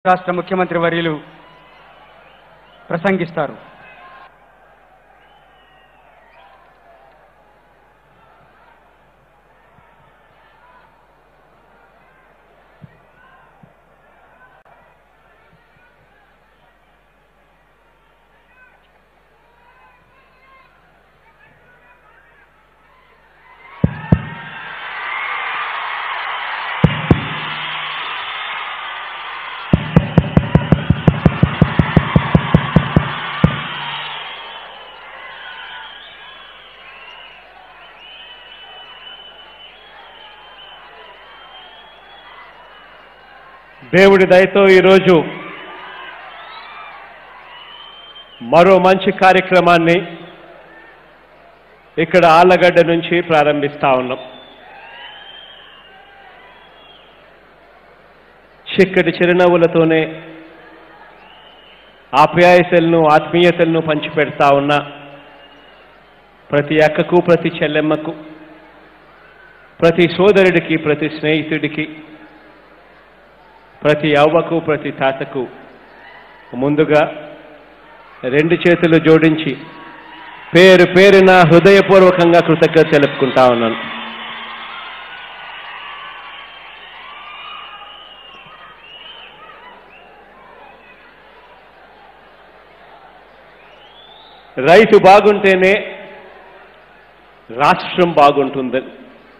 రాష్ట్ర ముఖ్యమంత్రి వర్యులు ప్రసంగిస్తారు దేవుడి దయతో ఈరోజు మరో మంచి కార్యక్రమాన్ని ఇక్కడ ఆళ్ళగడ్డ నుంచి ప్రారంభిస్తా ఉన్నాం చిక్కటి చిరునవ్వులతోనే ఆప్యాయతలను ఆత్మీయతలను పంచిపెడతా ఉన్న ప్రతి అక్కకు ప్రతి చెల్లెమ్మకు ప్రతి సోదరుడికి ప్రతి స్నేహితుడికి ప్రతి అవ్వకు ప్రతి తాతకు ముందుగా రెండు చేతులు జోడించి పేరు పేరున హృదయపూర్వకంగా కృతజ్ఞత తెలుపుకుంటా ఉన్నాను రైతు బాగుంటేనే రాష్ట్రం బాగుంటుందని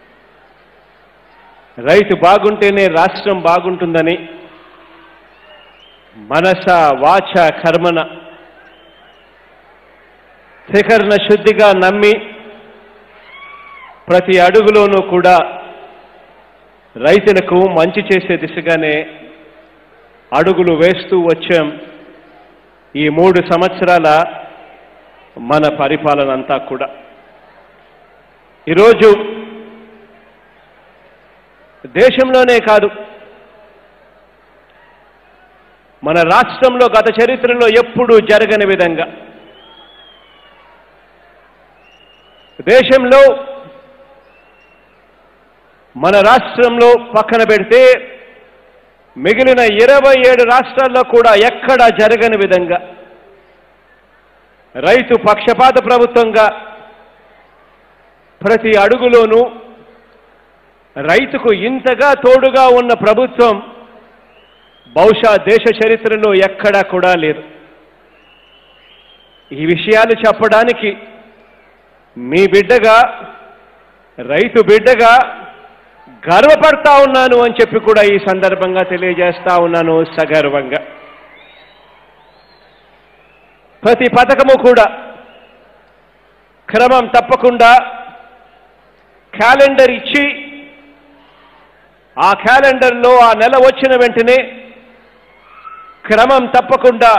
రైతు బాగుంటేనే రాష్ట్రం బాగుంటుందని మనస వాచ కర్మన శిఖరణ శుద్ధిగా నమ్మి ప్రతి అడుగులోనూ కూడా రైతులకు మంచి చేసే దిశగానే అడుగులు వేస్తూ వచ్చాం ఈ మూడు సంవత్సరాల మన పరిపాలన అంతా కూడా ఈరోజు దేశంలోనే కాదు మన రాష్ట్రంలో గత చరిత్రలో ఎప్పుడూ జరగని విధంగా దేశంలో మన రాష్ట్రంలో పక్కన పెడితే మిగిలిన ఇరవై ఏడు రాష్ట్రాల్లో కూడా ఎక్కడా జరగని విధంగా రైతు పక్షపాత ప్రభుత్వంగా ప్రతి అడుగులోనూ రైతుకు ఇంతగా తోడుగా ఉన్న ప్రభుత్వం బహుశా దేశ చరిత్రలో ఎక్కడా కూడా లేదు ఈ విషయాలు చెప్పడానికి మీ బిడ్డగా రైతు బిడ్డగా గర్వపడతా ఉన్నాను అని చెప్పి కూడా ఈ సందర్భంగా తెలియజేస్తా ఉన్నాను సగర్వంగా ప్రతి పథకము కూడా క్రమం తప్పకుండా క్యాలెండర్ ఇచ్చి ఆ క్యాలెండర్లో ఆ నెల వచ్చిన వెంటనే క్రమం తప్పకుండా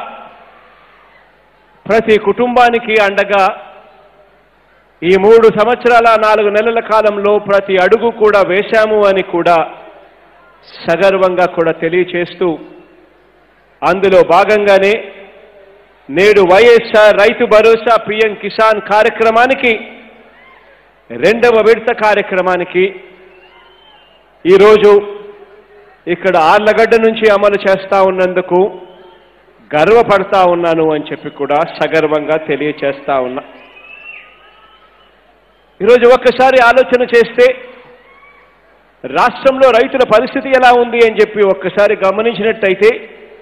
ప్రతి కుటుంబానికి అండగా ఈ మూడు సంవత్సరాల నాలుగు నెలల కాలంలో ప్రతి అడుగు కూడా వేశాము అని కూడా సగర్వంగా కూడా తెలియచేస్తూ అందులో భాగంగానే నేడు వైఎస్ఆర్ రైతు భరోసా పిఎం కిసాన్ కార్యక్రమానికి రెండవ విడత కార్యక్రమానికి ఈరోజు ఇక్కడ ఆర్లగడ్డ నుంచి అమలు చేస్తా ఉన్నందుకు గర్వపడతా ఉన్నాను అని చెప్పి కూడా సగర్వంగా తెలియచేస్తా ఉన్నా ఈరోజు ఒక్కసారి ఆలోచన చేస్తే రాష్ట్రంలో రైతుల పరిస్థితి ఎలా ఉంది అని చెప్పి ఒక్కసారి గమనించినట్టయితే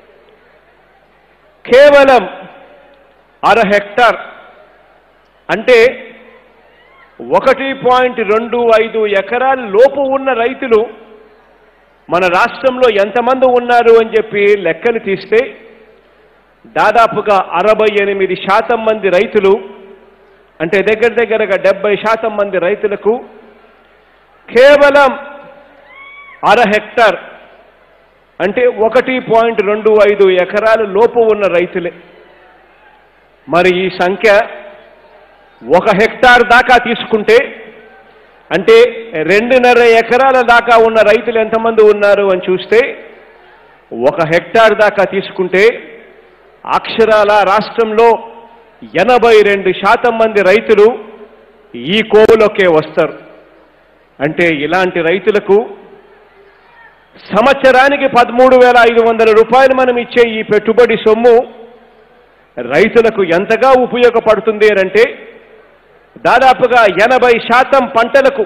కేవలం అర హెక్టార్ అంటే ఒకటి పాయింట్ రెండు ఐదు ఎకరాల లోపు ఉన్న రైతులు మన రాష్ట్రంలో ఎంతమంది ఉన్నారు అని చెప్పి లెక్కలు తీస్తే దాదాపుగా అరవై ఎనిమిది శాతం మంది రైతులు అంటే దగ్గర దగ్గరగా డెబ్బై శాతం మంది రైతులకు కేవలం అర హెక్టార్ అంటే ఒకటి పాయింట్ రెండు ఐదు ఎకరాల లోపు ఉన్న రైతులే మరి ఈ సంఖ్య ఒక హెక్టార్ దాకా తీసుకుంటే అంటే రెండున్నర ఎకరాల దాకా ఉన్న రైతులు ఎంతమంది ఉన్నారు అని చూస్తే ఒక హెక్టార్ దాకా తీసుకుంటే అక్షరాల రాష్ట్రంలో ఎనభై రెండు శాతం మంది రైతులు ఈ కోవులోకే వస్తారు అంటే ఇలాంటి రైతులకు సంవత్సరానికి పదమూడు వేల ఐదు వందల రూపాయలు మనం ఇచ్చే ఈ పెట్టుబడి సొమ్ము రైతులకు ఎంతగా ఉపయోగపడుతుంది అంటే దాదాపుగా ఎనభై శాతం పంటలకు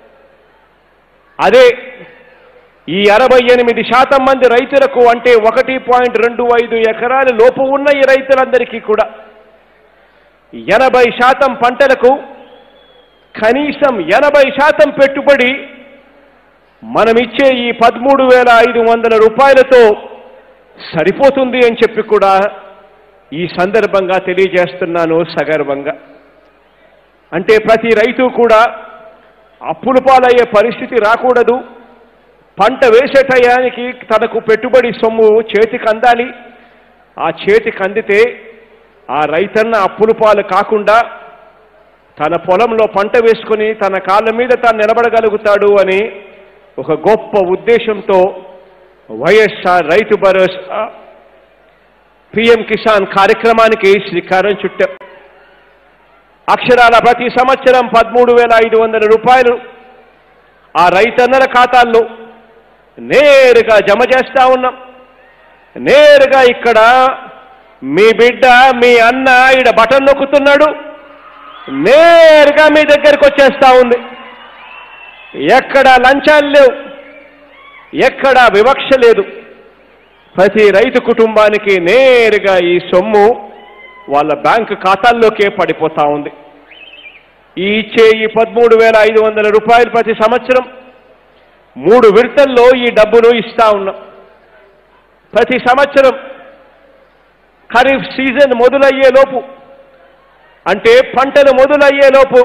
అదే ఈ అరవై ఎనిమిది శాతం మంది రైతులకు అంటే ఒకటి పాయింట్ రెండు ఐదు ఎకరాల లోపు ఉన్న ఈ రైతులందరికీ కూడా ఎనభై శాతం పంటలకు కనీసం ఎనభై శాతం పెట్టుబడి మనమిచ్చే ఈ పదమూడు వేల ఐదు వందల రూపాయలతో సరిపోతుంది అని చెప్పి కూడా ఈ సందర్భంగా తెలియజేస్తున్నాను సగర్వంగా అంటే ప్రతి రైతు కూడా అప్పులు పాలయ్యే పరిస్థితి రాకూడదు పంట వేసే టయానికి తనకు పెట్టుబడి సొమ్ము చేతికి అందాలి ఆ చేతికి అందితే ఆ రైతన్న అప్పులు పాలు కాకుండా తన పొలంలో పంట వేసుకుని తన కాళ్ళ మీద తాను నిలబడగలుగుతాడు అని ఒక గొప్ప ఉద్దేశంతో వైఎస్ఆర్ రైతు భరోసా పిఎం కిసాన్ కార్యక్రమానికి శ్రీకారం చుట్టాం అక్షరాల ప్రతి సంవత్సరం పదమూడు వేల ఐదు వందల రూపాయలు ఆ రైతన్నల ఖాతాల్లో నేరుగా జమ చేస్తా ఉన్నాం నేరుగా ఇక్కడ మీ బిడ్డ మీ అన్న ఈడ బటన్ నొక్కుతున్నాడు నేరుగా మీ దగ్గరికి వచ్చేస్తా ఉంది ఎక్కడ లంచాలు లేవు ఎక్కడ వివక్ష లేదు ప్రతి రైతు కుటుంబానికి నేరుగా ఈ సొమ్ము వాళ్ళ బ్యాంకు ఖాతాల్లోకే పడిపోతా ఉంది ఈ ఇచ్చే ఈ పదమూడు వేల ఐదు వందల రూపాయలు ప్రతి సంవత్సరం మూడు విడతల్లో ఈ డబ్బును ఇస్తా ఉన్నాం ప్రతి సంవత్సరం ఖరీఫ్ సీజన్ మొదలయ్యే లోపు అంటే పంటలు మొదలయ్యే లోపు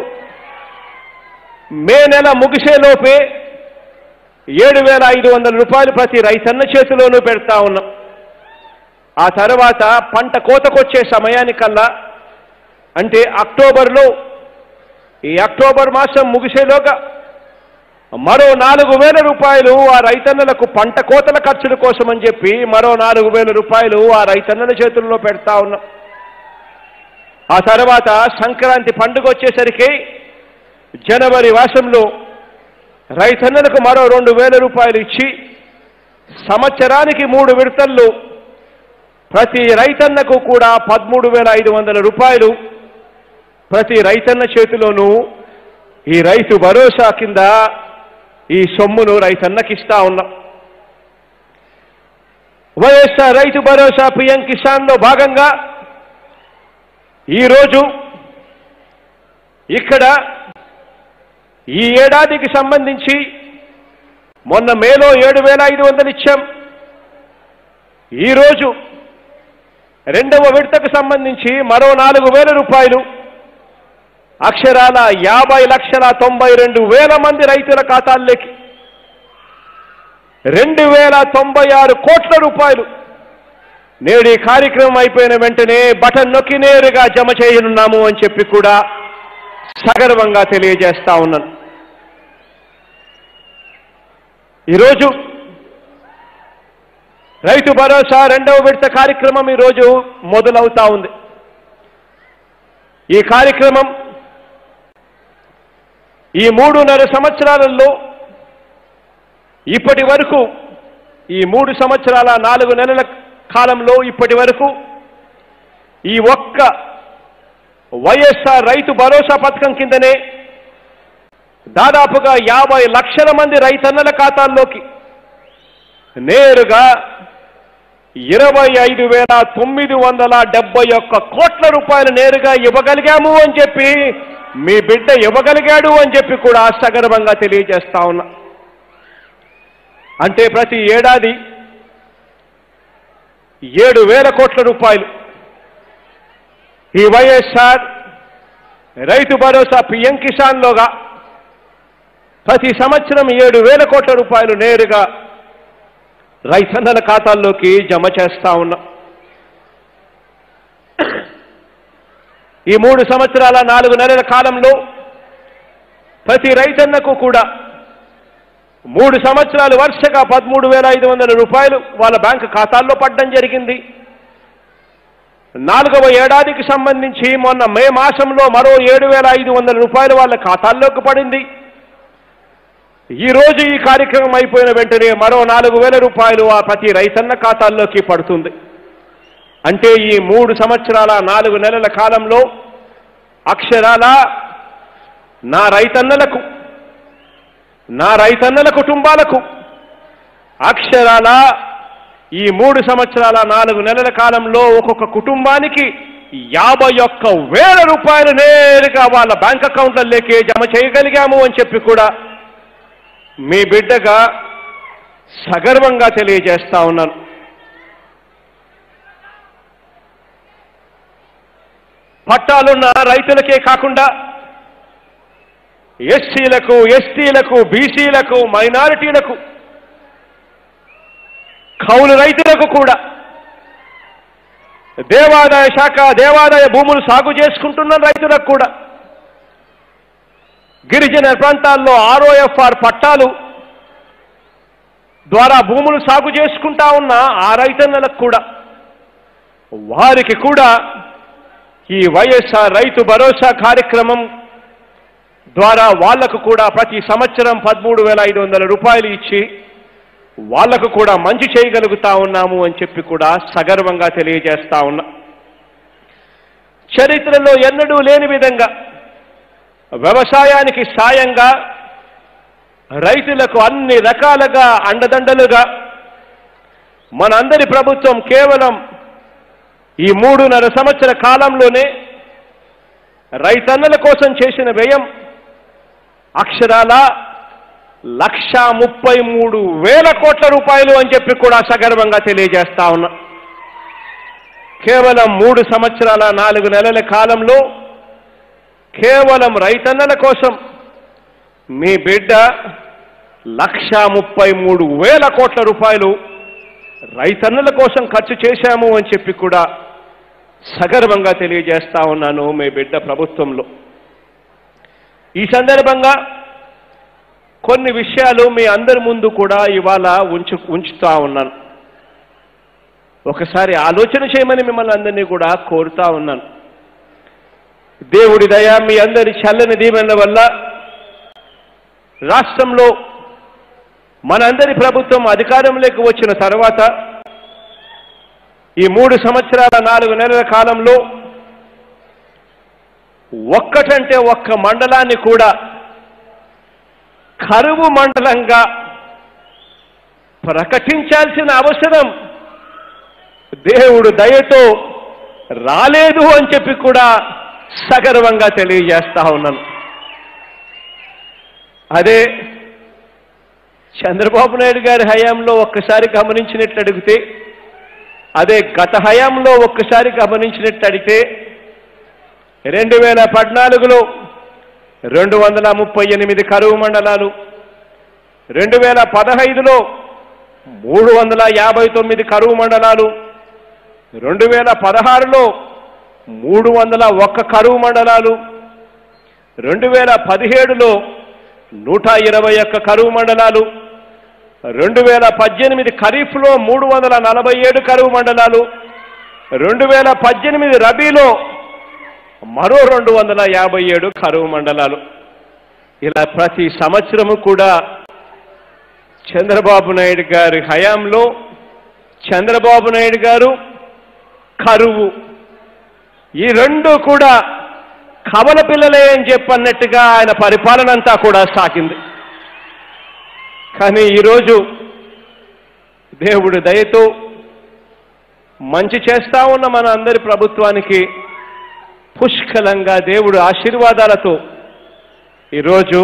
మే నెల ముగిసే లోపే ఏడు వేల ఐదు వందల రూపాయలు ప్రతి రైతన్న చేతిలోనూ పెడతా ఉన్నాం ఆ తర్వాత పంట కోతకొచ్చే సమయానికల్లా అంటే అక్టోబర్లో ఈ అక్టోబర్ మాసం ముగిసేలోగా మరో నాలుగు వేల రూపాయలు ఆ రైతన్నలకు పంట కోతల ఖర్చుల కోసం అని చెప్పి మరో నాలుగు వేల రూపాయలు ఆ రైతన్నల చేతుల్లో పెడతా ఉన్నాం ఆ తర్వాత సంక్రాంతి పండుగ వచ్చేసరికి జనవరి మాసంలో రైతన్నలకు మరో రెండు వేల రూపాయలు ఇచ్చి సంవత్సరానికి మూడు విడతల్లో ప్రతి రైతన్నకు కూడా పదమూడు వేల ఐదు వందల రూపాయలు ప్రతి రైతన్న చేతిలోనూ ఈ రైతు భరోసా కింద ఈ సొమ్మును రైతన్నకిస్తా ఉన్నాం వైఎస్ఆర్ రైతు భరోసా పిఎం కిసాన్లో భాగంగా ఈరోజు ఇక్కడ ఈ ఏడాదికి సంబంధించి మొన్న మేలో ఏడు వేల ఐదు వందలు ఇచ్చాం ఈరోజు రెండవ విడతకు సంబంధించి మరో నాలుగు వేల రూపాయలు అక్షరాల యాభై లక్షల తొంభై రెండు వేల మంది రైతుల ఖాతాల్లోకి రెండు వేల తొంభై ఆరు కోట్ల రూపాయలు నేడు ఈ కార్యక్రమం అయిపోయిన వెంటనే బటన్ నొక్కి నేరుగా జమ చేయనున్నాము అని చెప్పి కూడా సగర్వంగా తెలియజేస్తా ఉన్నాను ఈరోజు రైతు భరోసా రెండవ విడత కార్యక్రమం ఈరోజు మొదలవుతా ఉంది ఈ కార్యక్రమం ఈ మూడున్నర సంవత్సరాలలో ఇప్పటి వరకు ఈ మూడు సంవత్సరాల నాలుగు నెలల కాలంలో ఇప్పటి వరకు ఈ ఒక్క వైఎస్ఆర్ రైతు భరోసా పథకం కిందనే దాదాపుగా యాభై లక్షల మంది రైతన్నల ఖాతాల్లోకి నేరుగా ఇరవై ఐదు వేల తొమ్మిది వందల డెబ్బై ఒక్క కోట్ల రూపాయలు నేరుగా ఇవ్వగలిగాము అని చెప్పి మీ బిడ్డ ఇవ్వగలిగాడు అని చెప్పి కూడా సగర్వంగా తెలియజేస్తా ఉన్నా అంటే ప్రతి ఏడాది ఏడు వేల కోట్ల రూపాయలు ఈ వైఎస్ఆర్ రైతు భరోసా పిఎం కిసాన్లోగా ప్రతి సంవత్సరం ఏడు వేల కోట్ల రూపాయలు నేరుగా రైతన్నల ఖాతాల్లోకి జమ చేస్తా ఉన్నాం ఈ మూడు సంవత్సరాల నాలుగు నెలల కాలంలో ప్రతి రైతన్నకు కూడా మూడు సంవత్సరాలు వరుసగా పదమూడు వేల ఐదు వందల రూపాయలు వాళ్ళ బ్యాంకు ఖాతాల్లో పడడం జరిగింది నాలుగవ ఏడాదికి సంబంధించి మొన్న మే మాసంలో మరో ఏడు వేల ఐదు వందల రూపాయలు వాళ్ళ ఖాతాల్లోకి పడింది ఈ రోజు ఈ కార్యక్రమం అయిపోయిన వెంటనే మరో నాలుగు వేల రూపాయలు ఆ ప్రతి రైతన్న ఖాతాల్లోకి పడుతుంది అంటే ఈ మూడు సంవత్సరాల నాలుగు నెలల కాలంలో అక్షరాల నా రైతన్నలకు నా రైతన్నల కుటుంబాలకు అక్షరాల ఈ మూడు సంవత్సరాల నాలుగు నెలల కాలంలో ఒక్కొక్క కుటుంబానికి యాభై ఒక్క వేల రూపాయలు నేరుగా వాళ్ళ బ్యాంక్ అకౌంట్లలోకి జమ చేయగలిగాము అని చెప్పి కూడా మీ బిడ్డగా సగర్వంగా తెలియజేస్తా ఉన్నాను పట్టాలున్న రైతులకే కాకుండా ఎస్సీలకు ఎస్టీలకు బీసీలకు మైనారిటీలకు కౌలు రైతులకు కూడా దేవాదాయ శాఖ దేవాదాయ భూములు సాగు చేసుకుంటున్న రైతులకు కూడా గిరిజన ప్రాంతాల్లో ఆర్ఓఎఫ్ఆర్ పట్టాలు ద్వారా భూములు సాగు చేసుకుంటా ఉన్న ఆ రైతన్నలకు కూడా వారికి కూడా ఈ వైఎస్ఆర్ రైతు భరోసా కార్యక్రమం ద్వారా వాళ్లకు కూడా ప్రతి సంవత్సరం పదమూడు వేల ఐదు వందల రూపాయలు ఇచ్చి వాళ్లకు కూడా మంచి చేయగలుగుతా ఉన్నాము అని చెప్పి కూడా సగర్వంగా తెలియజేస్తా ఉన్నా చరిత్రలో ఎన్నడూ లేని విధంగా వ్యవసాయానికి సాయంగా రైతులకు అన్ని రకాలుగా అండదండలుగా మనందరి ప్రభుత్వం కేవలం ఈ మూడున్నర సంవత్సర కాలంలోనే రైతన్నల కోసం చేసిన వ్యయం అక్షరాల లక్ష ముప్పై మూడు వేల కోట్ల రూపాయలు అని చెప్పి కూడా సగర్వంగా తెలియజేస్తా ఉన్నా కేవలం మూడు సంవత్సరాల నాలుగు నెలల కాలంలో కేవలం రైతన్నల కోసం మీ బిడ్డ లక్ష ముప్పై మూడు వేల కోట్ల రూపాయలు రైతన్నుల కోసం ఖర్చు చేశాము అని చెప్పి కూడా సగర్వంగా తెలియజేస్తా ఉన్నాను మీ బిడ్డ ప్రభుత్వంలో ఈ సందర్భంగా కొన్ని విషయాలు మీ అందరి ముందు కూడా ఇవాళ ఉంచు ఉంచుతా ఉన్నాను ఒకసారి ఆలోచన చేయమని మిమ్మల్ని అందరినీ కూడా కోరుతా ఉన్నాను దేవుడి దయ మీ అందరి చల్లని దీవెనల వల్ల రాష్ట్రంలో మనందరి ప్రభుత్వం అధికారంలోకి వచ్చిన తర్వాత ఈ మూడు సంవత్సరాల నాలుగు నెలల కాలంలో ఒక్కటంటే ఒక్క మండలాన్ని కూడా కరువు మండలంగా ప్రకటించాల్సిన అవసరం దేవుడు దయతో రాలేదు అని చెప్పి కూడా సగర్వంగా తెలియజేస్తా ఉన్నాను అదే చంద్రబాబు నాయుడు గారి హయాంలో ఒక్కసారి గమనించినట్లు అడిగితే అదే గత హయాంలో ఒక్కసారి గమనించినట్టు అడిగితే రెండు వేల పద్నాలుగులో రెండు వందల ముప్పై ఎనిమిది కరువు మండలాలు రెండు వేల పదహైదులో మూడు వందల యాభై తొమ్మిది కరువు మండలాలు రెండు వేల పదహారులో మూడు వందల ఒక్క కరువు మండలాలు రెండు వేల పదిహేడులో నూట ఇరవై ఒక్క కరువు మండలాలు రెండు వేల పద్దెనిమిది ఖరీఫ్లో మూడు వందల నలభై ఏడు కరువు మండలాలు రెండు వేల పద్దెనిమిది రబీలో మరో రెండు వందల యాభై ఏడు కరువు మండలాలు ఇలా ప్రతి సంవత్సరము కూడా చంద్రబాబు నాయుడు గారి హయాంలో చంద్రబాబు నాయుడు గారు కరువు ఈ రెండు కూడా కవల పిల్లలే అని చెప్పన్నట్టుగా ఆయన పరిపాలన అంతా కూడా సాగింది కానీ ఈరోజు దేవుడి దయతో మంచి చేస్తా ఉన్న మన అందరి ప్రభుత్వానికి పుష్కలంగా దేవుడు ఆశీర్వాదాలతో ఈరోజు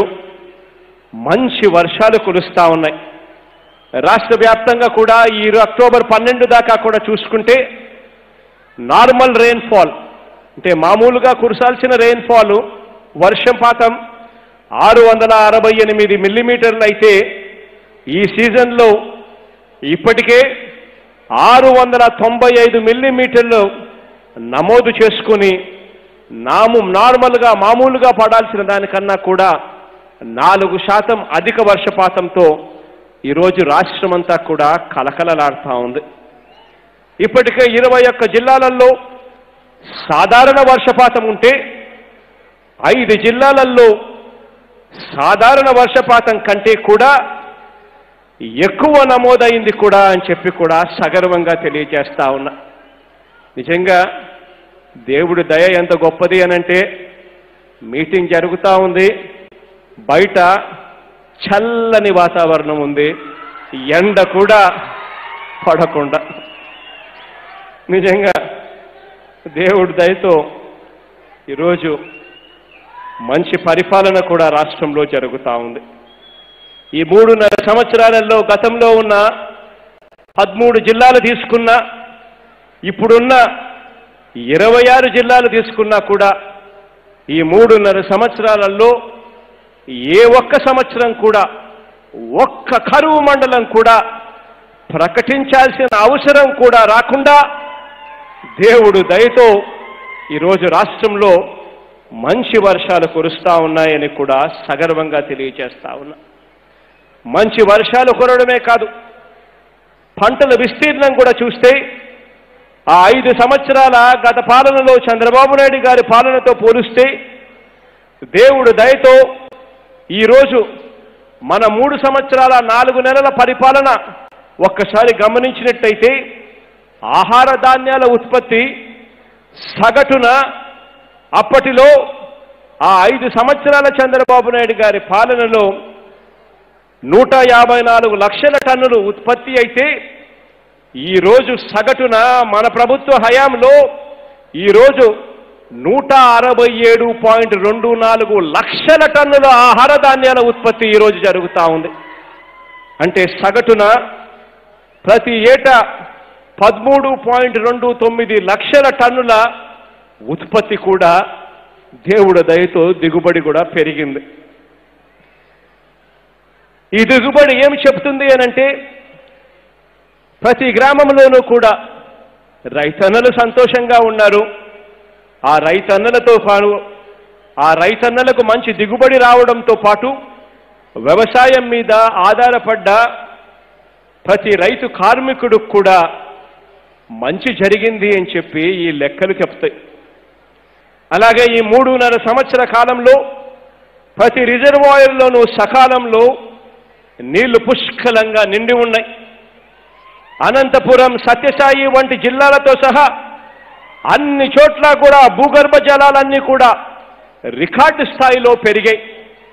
మంచి వర్షాలు కురుస్తా ఉన్నాయి రాష్ట్ర వ్యాప్తంగా కూడా ఈ అక్టోబర్ పన్నెండు దాకా కూడా చూసుకుంటే నార్మల్ రెయిన్ఫాల్ అంటే మామూలుగా కురసాల్సిన రెయిన్ఫాల్ వర్షపాతం ఆరు వందల అరవై ఎనిమిది మిల్లీమీటర్లు అయితే ఈ సీజన్లో ఇప్పటికే ఆరు వందల తొంభై ఐదు మిల్లీమీటర్లు నమోదు చేసుకుని నాము నార్మల్గా మామూలుగా పడాల్సిన దానికన్నా కూడా నాలుగు శాతం అధిక వర్షపాతంతో ఈరోజు రాష్ట్రమంతా కూడా కలకలలాడుతూ ఉంది ఇప్పటికే ఇరవై ఒక్క జిల్లాలలో సాధారణ వర్షపాతం ఉంటే ఐదు జిల్లాలలో సాధారణ వర్షపాతం కంటే కూడా ఎక్కువ నమోదైంది కూడా అని చెప్పి కూడా సగర్వంగా తెలియజేస్తా ఉన్నా నిజంగా దేవుడి దయ ఎంత గొప్పది అనంటే మీటింగ్ జరుగుతూ ఉంది బయట చల్లని వాతావరణం ఉంది ఎండ కూడా పడకుండా నిజంగా దేవుడి దయతో ఈరోజు మంచి పరిపాలన కూడా రాష్ట్రంలో జరుగుతూ ఉంది ఈ మూడున్నర సంవత్సరాలలో గతంలో ఉన్న పదమూడు జిల్లాలు తీసుకున్నా ఇప్పుడున్న ఇరవై ఆరు జిల్లాలు తీసుకున్నా కూడా ఈ మూడున్నర సంవత్సరాలలో ఏ ఒక్క సంవత్సరం కూడా ఒక్క కరువు మండలం కూడా ప్రకటించాల్సిన అవసరం కూడా రాకుండా దేవుడు దయతో ఈరోజు రాష్ట్రంలో మంచి వర్షాలు కురుస్తా ఉన్నాయని కూడా సగర్వంగా తెలియజేస్తా ఉన్నా మంచి వర్షాలు కురవడమే కాదు పంటల విస్తీర్ణం కూడా చూస్తే ఆ ఐదు సంవత్సరాల గత పాలనలో చంద్రబాబు నాయుడు గారి పాలనతో పోలిస్తే దేవుడు దయతో ఈరోజు మన మూడు సంవత్సరాల నాలుగు నెలల పరిపాలన ఒక్కసారి గమనించినట్టయితే ఆహార ధాన్యాల ఉత్పత్తి సగటున అప్పటిలో ఆ ఐదు సంవత్సరాల చంద్రబాబు నాయుడు గారి పాలనలో నూట యాభై నాలుగు లక్షల టన్నులు ఉత్పత్తి అయితే ఈరోజు సగటున మన ప్రభుత్వ హయాంలో ఈరోజు నూట అరవై ఏడు పాయింట్ రెండు నాలుగు లక్షల టన్నుల ఆహార ధాన్యాల ఉత్పత్తి ఈరోజు జరుగుతూ ఉంది అంటే సగటున ప్రతి ఏటా పదమూడు పాయింట్ రెండు తొమ్మిది లక్షల టన్నుల ఉత్పత్తి కూడా దేవుడు దయతో దిగుబడి కూడా పెరిగింది ఈ దిగుబడి ఏమి చెప్తుంది అనంటే ప్రతి గ్రామంలోనూ కూడా రైతన్నలు సంతోషంగా ఉన్నారు ఆ రైతన్నలతో పాటు ఆ రైతన్నలకు మంచి దిగుబడి రావడంతో పాటు వ్యవసాయం మీద ఆధారపడ్డ ప్రతి రైతు కార్మికుడికి కూడా మంచి జరిగింది అని చెప్పి ఈ లెక్కలు చెప్తాయి అలాగే ఈ మూడున్నర సంవత్సర కాలంలో ప్రతి రిజర్వాయర్లోనూ సకాలంలో నీళ్లు పుష్కలంగా నిండి ఉన్నాయి అనంతపురం సత్యసాయి వంటి జిల్లాలతో సహా అన్ని చోట్ల కూడా భూగర్భ జలాలన్నీ కూడా రికార్డు స్థాయిలో పెరిగాయి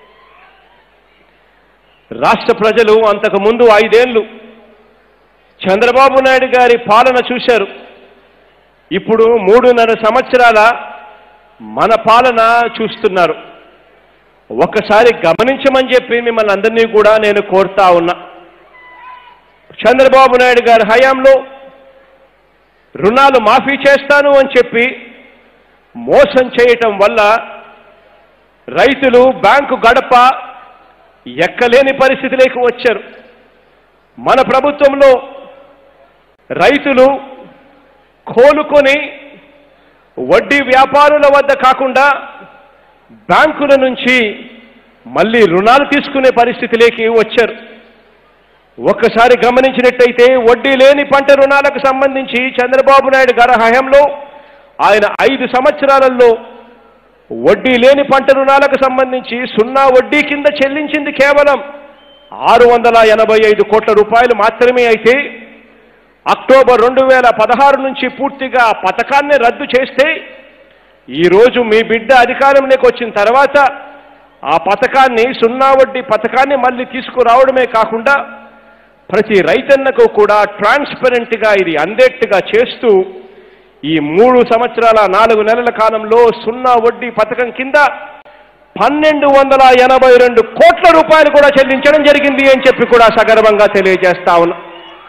రాష్ట్ర ప్రజలు అంతకు ముందు ఐదేళ్లు చంద్రబాబు నాయుడు గారి పాలన చూశారు ఇప్పుడు మూడున్నర సంవత్సరాల మన పాలన చూస్తున్నారు ఒక్కసారి గమనించమని చెప్పి మిమ్మల్ని అందరినీ కూడా నేను కోరుతా ఉన్నా చంద్రబాబు నాయుడు గారి హయాంలో రుణాలు మాఫీ చేస్తాను అని చెప్పి మోసం చేయటం వల్ల రైతులు బ్యాంకు గడప ఎక్కలేని పరిస్థితిలోకి వచ్చారు మన ప్రభుత్వంలో రైతులు కోలుకొని వడ్డీ వ్యాపారుల వద్ద కాకుండా బ్యాంకుల నుంచి మళ్ళీ రుణాలు తీసుకునే పరిస్థితిలోకి వచ్చారు ఒక్కసారి గమనించినట్టయితే వడ్డీ లేని పంట రుణాలకు సంబంధించి చంద్రబాబు నాయుడు గారి హయాంలో ఆయన ఐదు సంవత్సరాలలో వడ్డీ లేని పంట రుణాలకు సంబంధించి సున్నా వడ్డీ కింద చెల్లించింది కేవలం ఆరు వందల ఎనభై ఐదు కోట్ల రూపాయలు మాత్రమే అయితే అక్టోబర్ రెండు వేల పదహారు నుంచి పూర్తిగా ఆ పథకాన్ని రద్దు చేస్తే ఈరోజు మీ బిడ్డ అధికారంలోకి వచ్చిన తర్వాత ఆ పథకాన్ని సున్నా వడ్డీ పథకాన్ని మళ్ళీ తీసుకురావడమే కాకుండా ప్రతి రైతన్నకు కూడా ట్రాన్స్పరెంట్గా ఇది అందేట్టుగా చేస్తూ ఈ మూడు సంవత్సరాల నాలుగు నెలల కాలంలో సున్నా వడ్డీ పథకం కింద పన్నెండు వందల ఎనభై రెండు కోట్ల రూపాయలు కూడా చెల్లించడం జరిగింది అని చెప్పి కూడా సగర్వంగా తెలియజేస్తా ఉన్నా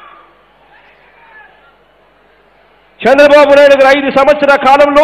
చంద్రబాబు నాయుడు గారు ఐదు సంవత్సరాల కాలంలో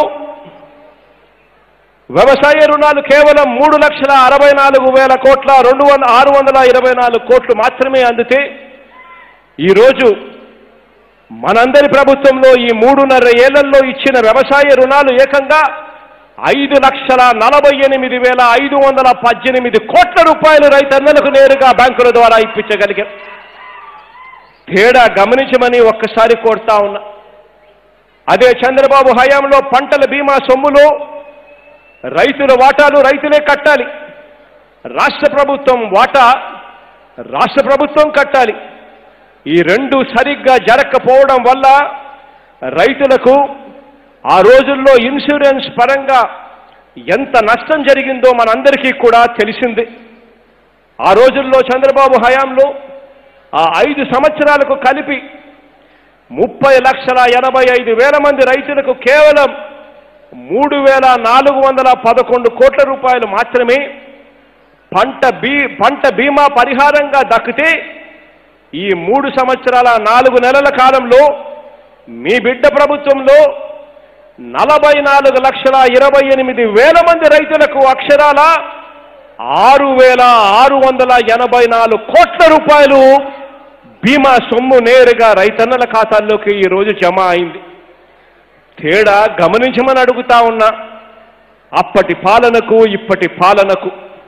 వ్యవసాయ రుణాలు కేవలం మూడు లక్షల అరవై నాలుగు వేల కోట్ల రెండు వంద ఆరు వందల ఇరవై నాలుగు కోట్లు మాత్రమే అందితే ఈరోజు మనందరి ప్రభుత్వంలో ఈ మూడున్నర ఏళ్లలో ఇచ్చిన వ్యవసాయ రుణాలు ఏకంగా ఐదు లక్షల నలభై ఎనిమిది వేల ఐదు వందల పద్దెనిమిది కోట్ల రూపాయలు రైతన్నలకు నేరుగా బ్యాంకుల ద్వారా ఇప్పించగలిగాం తేడా గమనించమని ఒక్కసారి కోరుతా ఉన్నా అదే చంద్రబాబు హయాంలో పంటల బీమా సొమ్ములో రైతుల వాటాలు రైతులే కట్టాలి రాష్ట్ర ప్రభుత్వం వాటా రాష్ట్ర ప్రభుత్వం కట్టాలి ఈ రెండు సరిగ్గా జరగకపోవడం వల్ల రైతులకు ఆ రోజుల్లో ఇన్సూరెన్స్ పరంగా ఎంత నష్టం జరిగిందో మనందరికీ కూడా తెలిసిందే ఆ రోజుల్లో చంద్రబాబు హయాంలో ఆ ఐదు సంవత్సరాలకు కలిపి ముప్పై లక్షల ఎనభై ఐదు వేల మంది రైతులకు కేవలం మూడు వేల నాలుగు వందల పదకొండు కోట్ల రూపాయలు మాత్రమే పంట బీ పంట బీమా పరిహారంగా దక్కితే ఈ మూడు సంవత్సరాల నాలుగు నెలల కాలంలో మీ బిడ్డ ప్రభుత్వంలో నలభై నాలుగు లక్షల ఇరవై ఎనిమిది వేల మంది రైతులకు అక్షరాల ఆరు వేల ఆరు వందల ఎనభై నాలుగు కోట్ల రూపాయలు బీమా సొమ్ము నేరుగా రైతన్నల ఖాతాల్లోకి ఈ రోజు జమ అయింది తేడా గమనించమని అడుగుతా ఉన్నా అప్పటి పాలనకు ఇప్పటి పాలనకు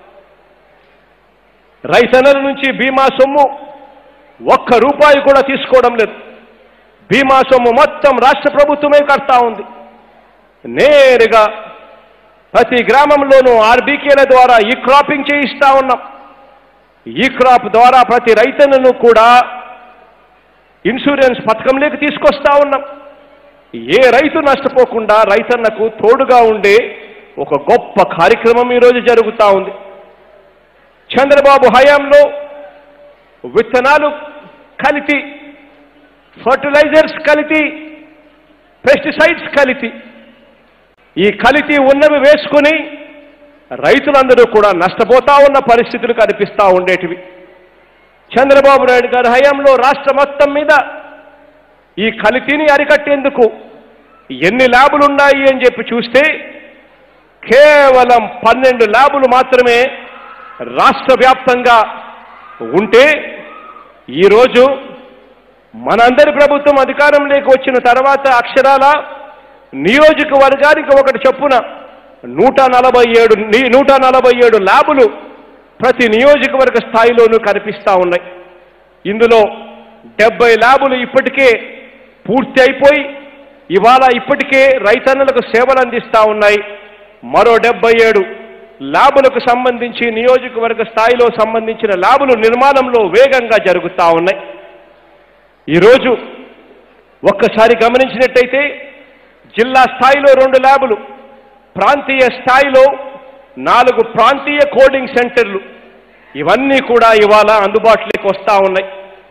రైతన్నల నుంచి బీమా సొమ్ము ఒక్క రూపాయి కూడా తీసుకోవడం లేదు బీమా సొమ్ము మొత్తం రాష్ట్ర ప్రభుత్వమే కడతా ఉంది నేరుగా ప్రతి గ్రామంలోనూ ఆర్బీకేల ద్వారా ఈ క్రాపింగ్ చేయిస్తా ఉన్నాం ఈ క్రాప్ ద్వారా ప్రతి రైతన్నను కూడా ఇన్సూరెన్స్ పథకంలోకి తీసుకొస్తా ఉన్నాం ఏ రైతు నష్టపోకుండా రైతన్నకు తోడుగా ఉండే ఒక గొప్ప కార్యక్రమం ఈరోజు జరుగుతూ ఉంది చంద్రబాబు హయాంలో విత్తనాలు కలిపి ఫర్టిలైజర్స్ కలిపి పెస్టిసైడ్స్ కలిపి ఈ కలిపి ఉన్నవి వేసుకుని రైతులందరూ కూడా నష్టపోతా ఉన్న పరిస్థితులు కనిపిస్తూ ఉండేటివి చంద్రబాబు నాయుడు గారి హయాంలో రాష్ట్ర మొత్తం మీద ఈ కలితీని అరికట్టేందుకు ఎన్ని ల్యాబులు ఉన్నాయి అని చెప్పి చూస్తే కేవలం పన్నెండు ల్యాబులు మాత్రమే రాష్ట్ర వ్యాప్తంగా ఉంటే ఈరోజు మనందరి ప్రభుత్వం అధికారంలోకి వచ్చిన తర్వాత అక్షరాల నియోజకవర్గానికి ఒకటి చొప్పున నూట నలభై ఏడు ని- నూట నలభై ఏడు ల్యాబులు ప్రతి నియోజకవర్గ స్థాయిలోనూ కనిపిస్తా ఉన్నాయి ఇందులో డెబ్బై ల్యాబులు ఇప్పటికే పూర్తి అయిపోయి ఇవాళ ఇప్పటికే రైతన్నులకు సేవలు అందిస్తా ఉన్నాయి మరో డెబ్బై ఏడు ల్యాబులకు సంబంధించి నియోజకవర్గ స్థాయిలో సంబంధించిన ల్యాబులు నిర్మాణంలో వేగంగా జరుగుతూ ఉన్నాయి ఈరోజు ఒక్కసారి గమనించినట్టయితే జిల్లా స్థాయిలో రెండు ల్యాబులు ప్రాంతీయ స్థాయిలో నాలుగు ప్రాంతీయ కోడింగ్ సెంటర్లు ఇవన్నీ కూడా ఇవాళ అందుబాటులోకి వస్తూ ఉన్నాయి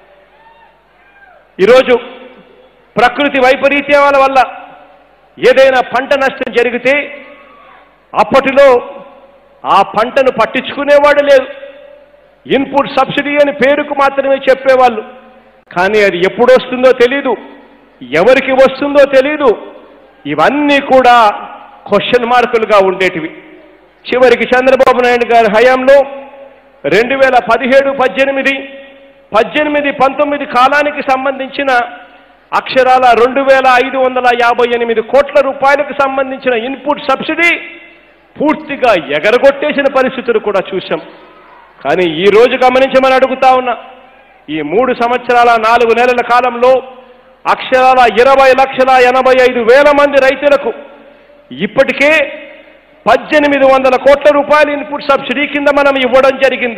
ఈరోజు ప్రకృతి వైపరీత్యాల వల్ల ఏదైనా పంట నష్టం జరిగితే అప్పటిలో ఆ పంటను పట్టించుకునేవాడు లేదు ఇన్పుట్ సబ్సిడీ అని పేరుకు మాత్రమే చెప్పేవాళ్ళు కానీ అది ఎప్పుడు వస్తుందో తెలీదు ఎవరికి వస్తుందో తెలీదు ఇవన్నీ కూడా క్వశ్చన్ మార్కులుగా ఉండేటివి చివరికి చంద్రబాబు నాయుడు గారి హయాంలో రెండు వేల పదిహేడు పద్దెనిమిది పద్దెనిమిది పంతొమ్మిది కాలానికి సంబంధించిన అక్షరాల రెండు వేల ఐదు వందల యాభై ఎనిమిది కోట్ల రూపాయలకు సంబంధించిన ఇన్పుట్ సబ్సిడీ పూర్తిగా ఎగరగొట్టేసిన పరిస్థితులు కూడా చూశాం కానీ ఈ రోజు గమనించమని అడుగుతా ఉన్నా ఈ మూడు సంవత్సరాల నాలుగు నెలల కాలంలో అక్షరాల ఇరవై లక్షల ఎనభై ఐదు వేల మంది రైతులకు ఇప్పటికే పద్దెనిమిది వందల కోట్ల రూపాయల ఇన్పుట్ సబ్సిడీ కింద మనం ఇవ్వడం జరిగింది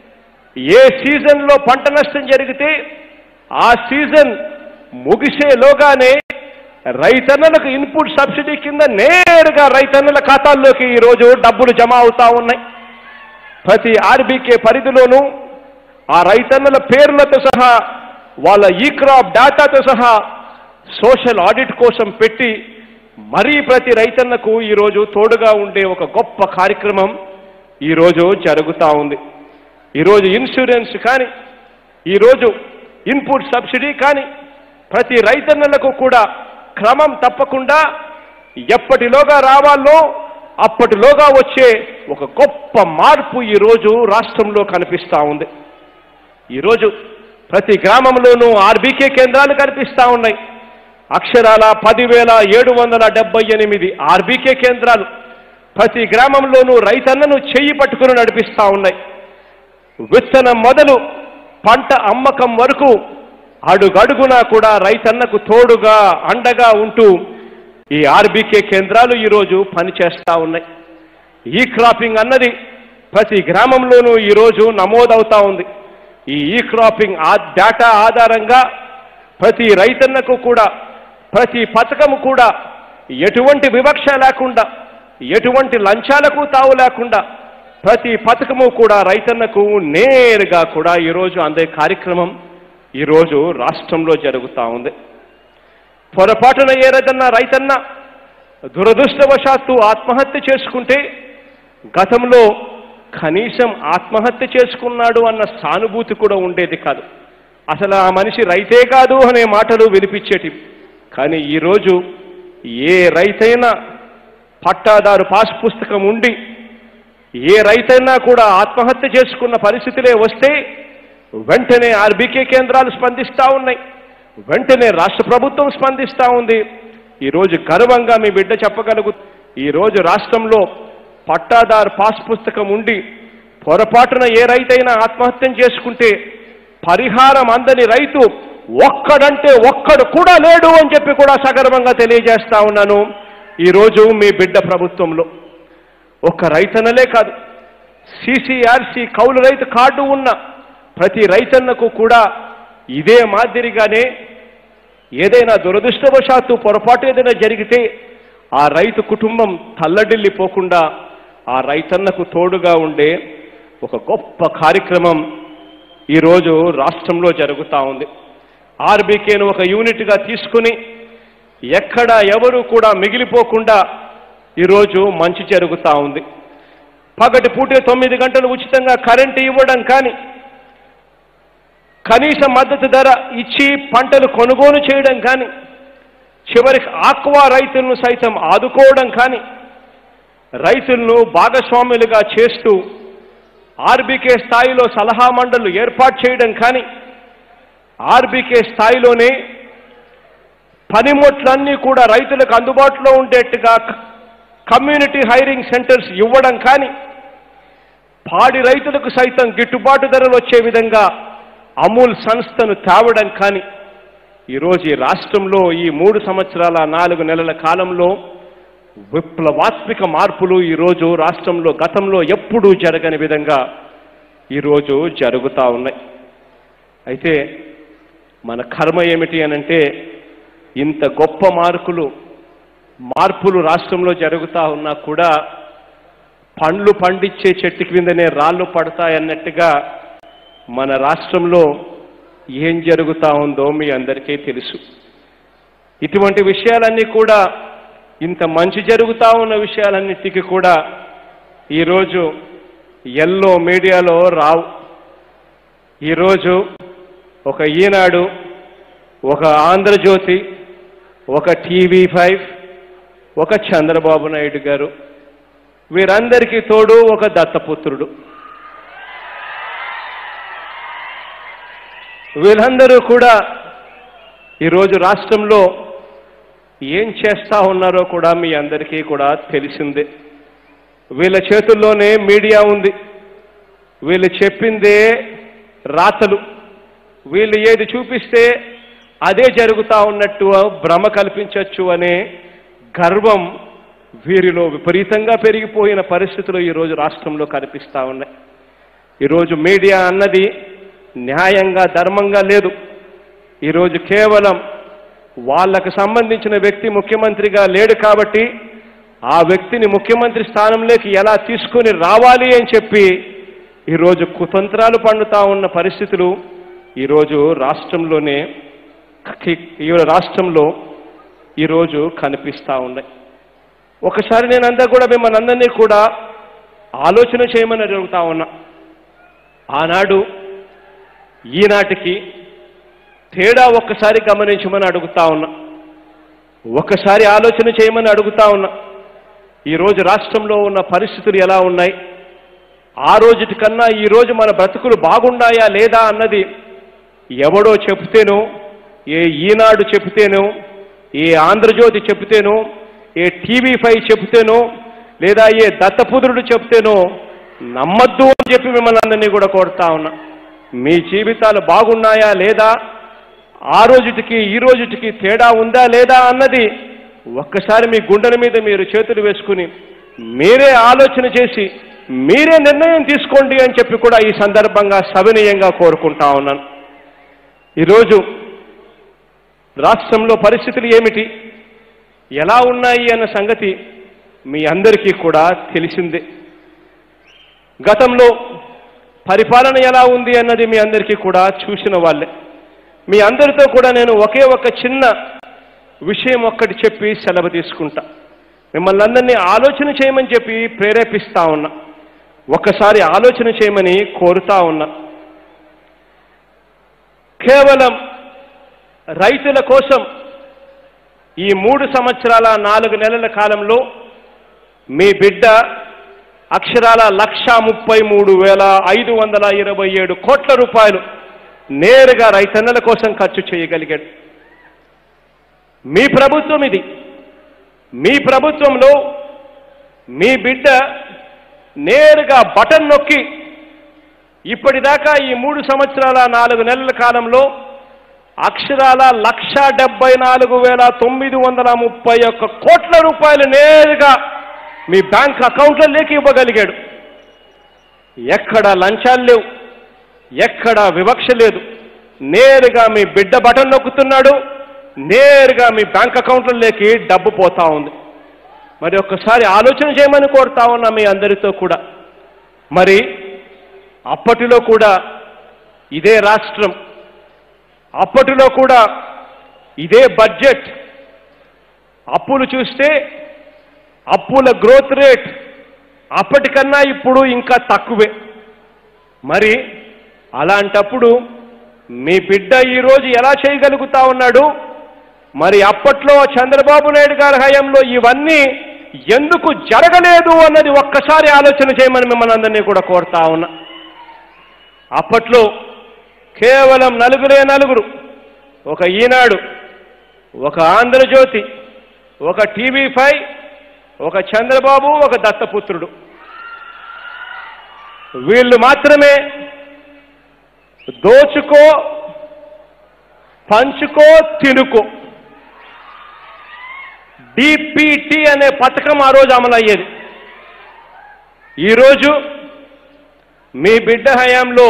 ఏ సీజన్లో పంట నష్టం జరిగితే ఆ సీజన్ ముగిసేలోగానే రైతన్నలకు ఇన్పుట్ సబ్సిడీ కింద నేరుగా రైతన్నల ఖాతాల్లోకి ఈరోజు డబ్బులు జమ అవుతా ఉన్నాయి ప్రతి ఆర్బీకే పరిధిలోనూ ఆ రైతన్నల పేర్లతో సహా వాళ్ళ ఈ క్రాప్ డేటాతో సహా సోషల్ ఆడిట్ కోసం పెట్టి మరీ ప్రతి రైతన్నకు ఈరోజు తోడుగా ఉండే ఒక గొప్ప కార్యక్రమం ఈరోజు జరుగుతూ ఉంది ఈరోజు ఇన్సూరెన్స్ కానీ ఈరోజు ఇన్పుట్ సబ్సిడీ కానీ ప్రతి రైతన్నలకు కూడా క్రమం తప్పకుండా ఎప్పటిలోగా రావాలో అప్పటిలోగా వచ్చే ఒక గొప్ప మార్పు ఈరోజు రాష్ట్రంలో కనిపిస్తూ ఉంది ఈరోజు ప్రతి గ్రామంలోనూ ఆర్బీకే కేంద్రాలు కనిపిస్తూ ఉన్నాయి అక్షరాల పదివేల ఏడు వందల డెబ్బై ఎనిమిది ఆర్బీకే కేంద్రాలు ప్రతి గ్రామంలోనూ రైతన్నను చెయ్యి పట్టుకుని నడిపిస్తూ ఉన్నాయి విత్తనం మొదలు పంట అమ్మకం వరకు అడుగడుగునా కూడా రైతన్నకు తోడుగా అండగా ఉంటూ ఈ ఆర్బీకే కేంద్రాలు ఈరోజు పనిచేస్తా ఉన్నాయి ఈ క్రాపింగ్ అన్నది ప్రతి గ్రామంలోనూ ఈరోజు నమోదవుతా ఉంది ఈ ఈ క్రాపింగ్ ఆ డేటా ఆధారంగా ప్రతి రైతన్నకు కూడా ప్రతి పథకము కూడా ఎటువంటి వివక్ష లేకుండా ఎటువంటి లంచాలకు తావు లేకుండా ప్రతి పథకము కూడా రైతన్నకు నేరుగా కూడా ఈరోజు అందే కార్యక్రమం ఈరోజు రాష్ట్రంలో జరుగుతూ ఉంది పొరపాటున ఏదన్నా రైతన్న దురదృష్టవశాత్తు ఆత్మహత్య చేసుకుంటే గతంలో కనీసం ఆత్మహత్య చేసుకున్నాడు అన్న సానుభూతి కూడా ఉండేది కాదు అసలు ఆ మనిషి రైతే కాదు అనే మాటలు వినిపించేటి కానీ ఈరోజు ఏ రైతైనా పట్టాదారు పాస్ పుస్తకం ఉండి ఏ రైతైనా కూడా ఆత్మహత్య చేసుకున్న పరిస్థితులే వస్తే వెంటనే ఆర్బీకే కేంద్రాలు స్పందిస్తూ ఉన్నాయి వెంటనే రాష్ట్ర ప్రభుత్వం స్పందిస్తూ ఉంది ఈరోజు గర్వంగా మీ బిడ్డ చెప్పగలుగు ఈరోజు రాష్ట్రంలో పట్టాదారు పాస్ పుస్తకం ఉండి పొరపాటున ఏ రైతైనా ఆత్మహత్యం చేసుకుంటే పరిహారం అందని రైతు ఒక్కడంటే ఒక్కడు కూడా లేడు అని చెప్పి కూడా సగర్వంగా తెలియజేస్తా ఉన్నాను ఈరోజు మీ బిడ్డ ప్రభుత్వంలో ఒక్క రైతన్నలే కాదు సిసిఆర్సి కౌలు రైతు కార్డు ఉన్న ప్రతి రైతన్నకు కూడా ఇదే మాదిరిగానే ఏదైనా దురదృష్టవశాత్తు పొరపాటు ఏదైనా జరిగితే ఆ రైతు కుటుంబం తల్లడిల్లిపోకుండా ఆ రైతన్నకు తోడుగా ఉండే ఒక గొప్ప కార్యక్రమం ఈరోజు రాష్ట్రంలో జరుగుతూ ఉంది ఆర్బీకేను ఒక యూనిట్గా తీసుకుని ఎక్కడ ఎవరు కూడా మిగిలిపోకుండా ఈరోజు మంచి జరుగుతూ ఉంది పగటి పూటే తొమ్మిది గంటలు ఉచితంగా కరెంటు ఇవ్వడం కానీ కనీస మద్దతు ధర ఇచ్చి పంటలు కొనుగోలు చేయడం కానీ చివరికి ఆక్వా రైతులను సైతం ఆదుకోవడం కానీ రైతులను భాగస్వాములుగా చేస్తూ ఆర్బీకే స్థాయిలో సలహా మండళ్లు ఏర్పాటు చేయడం కానీ ఆర్బీకే స్థాయిలోనే పనిముట్లన్నీ కూడా రైతులకు అందుబాటులో ఉండేట్టుగా క- కమ్యూనిటీ హైరింగ్ సెంటర్స్ ఇవ్వడం కానీ పాడి రైతులకు సైతం గిట్టుబాటు ధరలు వచ్చే విధంగా అమూల్ సంస్థను తేవడం కానీ ఈరోజు ఈ రాష్ట్రంలో ఈ మూడు సంవత్సరాల నాలుగు నెలల కాలంలో విప్లవాత్మక మార్పులు ఈరోజు రాష్ట్రంలో గతంలో ఎప్పుడూ జరగని విధంగా ఈరోజు జరుగుతూ ఉన్నాయి అయితే మన కర్మ ఏమిటి అనంటే ఇంత గొప్ప మార్కులు మార్పులు రాష్ట్రంలో జరుగుతూ ఉన్నా కూడా పండ్లు పండించే చెట్టు కిందనే రాళ్ళు పడతాయన్నట్టుగా మన రాష్ట్రంలో ఏం జరుగుతూ ఉందో మీ అందరికీ తెలుసు ఇటువంటి విషయాలన్నీ కూడా ఇంత మంచి జరుగుతూ ఉన్న విషయాలన్నిటికీ కూడా ఈరోజు ఎల్లో మీడియాలో రావు ఈరోజు ఒక ఈనాడు ఒక ఆంధ్రజ్యోతి ఒక టీవీ ఫైవ్ ఒక చంద్రబాబు నాయుడు గారు వీరందరికీ తోడు ఒక దత్తపుత్రుడు వీళ్ళందరూ కూడా ఈరోజు రాష్ట్రంలో ఏం చేస్తా ఉన్నారో కూడా మీ అందరికీ కూడా తెలిసిందే వీళ్ళ చేతుల్లోనే మీడియా ఉంది వీళ్ళు చెప్పిందే రాతలు వీళ్ళు ఏది చూపిస్తే అదే జరుగుతా ఉన్నట్టు భ్రమ కల్పించవచ్చు అనే గర్వం వీరిలో విపరీతంగా పెరిగిపోయిన పరిస్థితులు ఈరోజు రాష్ట్రంలో కనిపిస్తా ఉన్నాయి ఈరోజు మీడియా అన్నది న్యాయంగా ధర్మంగా లేదు ఈరోజు కేవలం వాళ్ళకు సంబంధించిన వ్యక్తి ముఖ్యమంత్రిగా లేడు కాబట్టి ఆ వ్యక్తిని ముఖ్యమంత్రి స్థానంలోకి ఎలా తీసుకొని రావాలి అని చెప్పి ఈరోజు కుతంత్రాలు పండుతా ఉన్న పరిస్థితులు ఈరోజు రాష్ట్రంలోనే కి- ఈ రాష్ట్రంలో ఈరోజు కనిపిస్తా ఉన్నాయి ఒకసారి నేను అంతా కూడా మిమ్మల్ని అందరినీ కూడా ఆలోచన చేయమని అడుగుతా ఉన్నా ఆనాడు ఈనాటికి తేడా ఒక్కసారి గమనించమని అడుగుతా ఉన్నా ఒక్కసారి ఆలోచన చేయమని అడుగుతా ఉన్నా ఈరోజు రాష్ట్రంలో ఉన్న పరిస్థితులు ఎలా ఉన్నాయి ఆ రోజుటి కన్నా ఈ రోజు మన బ్రతుకులు బాగున్నాయా లేదా అన్నది ఎవడో చెప్తేనో ఏ ఈనాడు చెప్తేనో ఏ ఆంధ్రజ్యోతి చెప్తేనో ఏ టీవీ ఫైవ్ చెప్తేనో లేదా ఏ దత్తపుత్రుడు చెప్తేనో నమ్మద్దు అని చెప్పి మిమ్మల్ని అందరినీ కూడా కోరుతా ఉన్నా మీ జీవితాలు బాగున్నాయా లేదా ఆ రోజుటికి ఈ రోజుటికి తేడా ఉందా లేదా అన్నది ఒక్కసారి మీ గుండెల మీద మీరు చేతులు వేసుకుని మీరే ఆలోచన చేసి మీరే నిర్ణయం తీసుకోండి అని చెప్పి కూడా ఈ సందర్భంగా సవినయంగా కోరుకుంటా ఉన్నాను ఈరోజు రాష్ట్రంలో పరిస్థితులు ఏమిటి ఎలా ఉన్నాయి అన్న సంగతి మీ అందరికీ కూడా తెలిసిందే గతంలో పరిపాలన ఎలా ఉంది అన్నది మీ అందరికీ కూడా చూసిన వాళ్ళే మీ అందరితో కూడా నేను ఒకే ఒక చిన్న విషయం ఒక్కటి చెప్పి సెలవు తీసుకుంటా మిమ్మల్ని అందరినీ ఆలోచన చేయమని చెప్పి ప్రేరేపిస్తా ఉన్నా ఒక్కసారి ఆలోచన చేయమని కోరుతా ఉన్నా కేవలం రైతుల కోసం ఈ మూడు సంవత్సరాల నాలుగు నెలల కాలంలో మీ బిడ్డ అక్షరాల లక్ష ముప్పై మూడు వేల ఐదు వందల ఇరవై ఏడు కోట్ల రూపాయలు నేరుగా రైతన్నల కోసం ఖర్చు చేయగలిగాడు మీ ప్రభుత్వం ఇది మీ ప్రభుత్వంలో మీ బిడ్డ నేరుగా బటన్ నొక్కి ఇప్పటిదాకా ఈ మూడు సంవత్సరాల నాలుగు నెలల కాలంలో అక్షరాల లక్ష డెబ్బై నాలుగు వేల తొమ్మిది వందల ముప్పై ఒక్క కోట్ల రూపాయలు నేరుగా మీ బ్యాంక్ అకౌంట్లలోకి ఇవ్వగలిగాడు ఎక్కడ లంచాలు లేవు ఎక్కడ వివక్ష లేదు నేరుగా మీ బిడ్డ బటన్ నొక్కుతున్నాడు నేరుగా మీ బ్యాంక్ అకౌంట్లలోకి డబ్బు పోతా ఉంది మరి ఒక్కసారి ఆలోచన చేయమని కోరుతా ఉన్నా మీ అందరితో కూడా మరి అప్పటిలో కూడా ఇదే రాష్ట్రం అప్పటిలో కూడా ఇదే బడ్జెట్ అప్పులు చూస్తే అప్పుల గ్రోత్ రేట్ అప్పటికన్నా ఇప్పుడు ఇంకా తక్కువే మరి అలాంటప్పుడు మీ బిడ్డ ఈరోజు ఎలా చేయగలుగుతా ఉన్నాడు మరి అప్పట్లో చంద్రబాబు నాయుడు గారి హయాంలో ఇవన్నీ ఎందుకు జరగలేదు అన్నది ఒక్కసారి ఆలోచన చేయమని మిమ్మల్ని అందరినీ కూడా కోరుతా ఉన్నా అప్పట్లో కేవలం నలుగురే నలుగురు ఒక ఈనాడు ఒక ఆంధ్రజ్యోతి ఒక టీవీ ఫైవ్ ఒక చంద్రబాబు ఒక దత్తపుత్రుడు వీళ్ళు మాత్రమే దోచుకో పంచుకో తినుకో డిపిటి అనే పథకం ఆ రోజు అమలయ్యేది ఈరోజు మీ బిడ్డ హయాంలో